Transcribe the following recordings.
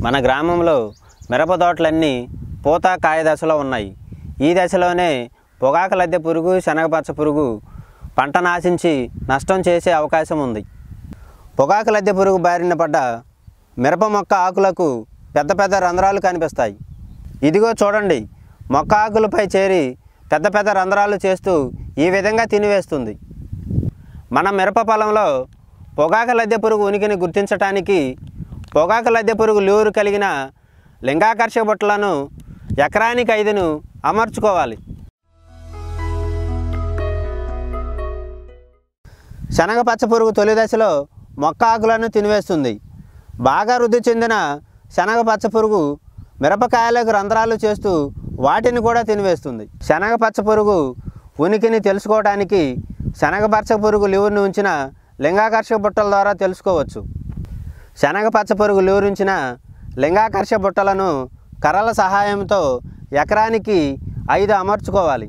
మన గ్రామంలో మిరప తోటలన్నీ పూత కాయ దశలో ఉన్నాయి ఈ దశలోనే పొగాకు లద్దె పురుగు శనగపచ్చ పురుగు పంట నాశించి నష్టం చేసే అవకాశం ఉంది పొగాకు లద్దె పురుగు బారిన పడ్డ మిరప మొక్క ఆకులకు పెద్ద పెద్ద రంధ్రాలు కనిపిస్తాయి ఇదిగో చూడండి మొక్క ఆకులపై చేరి పెద్ద పెద్ద రంధ్రాలు చేస్తూ ఈ విధంగా తినివేస్తుంది మన మిరప పొలంలో పొగాకు లద్దె పురుగు ఉనికిని గుర్తించటానికి పొగాకు లద్దె పురుగు లూరు కలిగిన లింగాకర్ష బుట్టలను ఎకరానికి ఐదును అమర్చుకోవాలి శనగ పచ్చ పురుగు తొలి దశలో మొక్క ఆకులను తినివేస్తుంది బాగా వృద్ధి చెందిన శనగ పచ్చ పురుగు మిరపకాయలకు రంధ్రాలు చేస్తూ వాటిని కూడా తినివేస్తుంది శనగ పచ్చ పురుగు ఉనికిని తెలుసుకోవడానికి శనగ పచ్చ పురుగు లివర్ని ఉంచిన లింగాకర్షక బుట్టల ద్వారా తెలుసుకోవచ్చు శనగ పచ్చ పురుగు లివరించిన లింగాకర్ష బుట్టలను కర్రల సహాయంతో ఎకరానికి ఐదు అమర్చుకోవాలి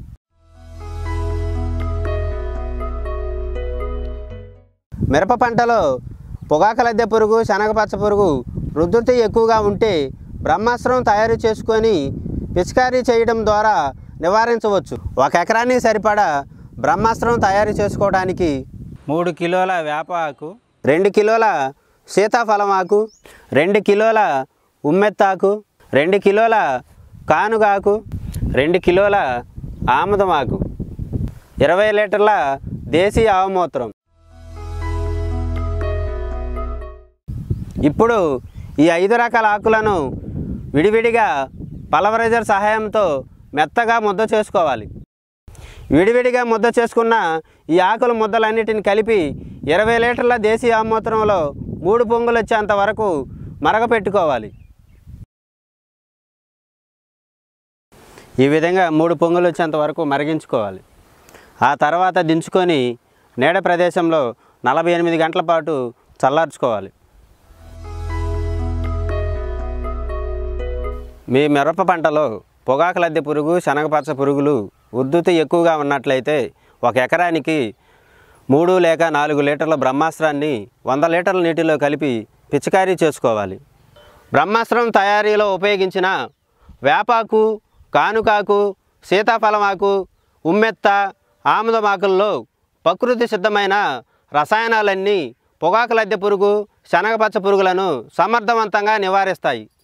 మిరప పంటలో పొగాకు లద్దె పురుగు శనగపచ్చ పురుగు రుద్దుతి ఎక్కువగా ఉంటే బ్రహ్మాస్త్రం తయారు చేసుకొని పిచికారీ చేయడం ద్వారా నివారించవచ్చు ఒక ఎకరానికి సరిపడా బ్రహ్మాస్త్రం తయారు చేసుకోవడానికి మూడు కిలోల వేప ఆకు రెండు కిలోల సీతాఫలం ఆకు రెండు కిలోల ఉమ్మెత్తాకు రెండు కిలోల కానుగాకు రెండు కిలోల ఆముదం ఆకు ఇరవై లీటర్ల దేశీ ఆవమూత్రం ఇప్పుడు ఈ ఐదు రకాల ఆకులను విడివిడిగా పలవరైజర్ సహాయంతో మెత్తగా ముద్ద చేసుకోవాలి విడివిడిగా ముద్ద చేసుకున్న ఈ ఆకుల ముద్దలన్నిటిని కలిపి ఇరవై లీటర్ల దేశీ ఆమూత్రంలో మూడు పొంగులు వచ్చేంత వరకు మరగపెట్టుకోవాలి ఈ విధంగా మూడు పొంగులు వచ్చేంత వరకు మరిగించుకోవాలి ఆ తర్వాత దించుకొని నీడ ప్రదేశంలో నలభై ఎనిమిది గంటల పాటు చల్లార్చుకోవాలి మీ మిరప పంటలో పొగాకు లద్దె పురుగు శనగపచ్చ పురుగులు ఉద్ధృతి ఎక్కువగా ఉన్నట్లయితే ఒక ఎకరానికి మూడు లేక నాలుగు లీటర్ల బ్రహ్మాస్త్రాన్ని వంద లీటర్ల నీటిలో కలిపి పిచికారీ చేసుకోవాలి బ్రహ్మాస్త్రం తయారీలో ఉపయోగించిన వేపాకు కానుకాకు సీతాఫలమాకు ఉమ్మెత్త ఆముదమాకుల్లో ప్రకృతి సిద్ధమైన రసాయనాలన్నీ పొగాకు లద్దె పురుగు శనగపచ్చ పురుగులను సమర్థవంతంగా నివారిస్తాయి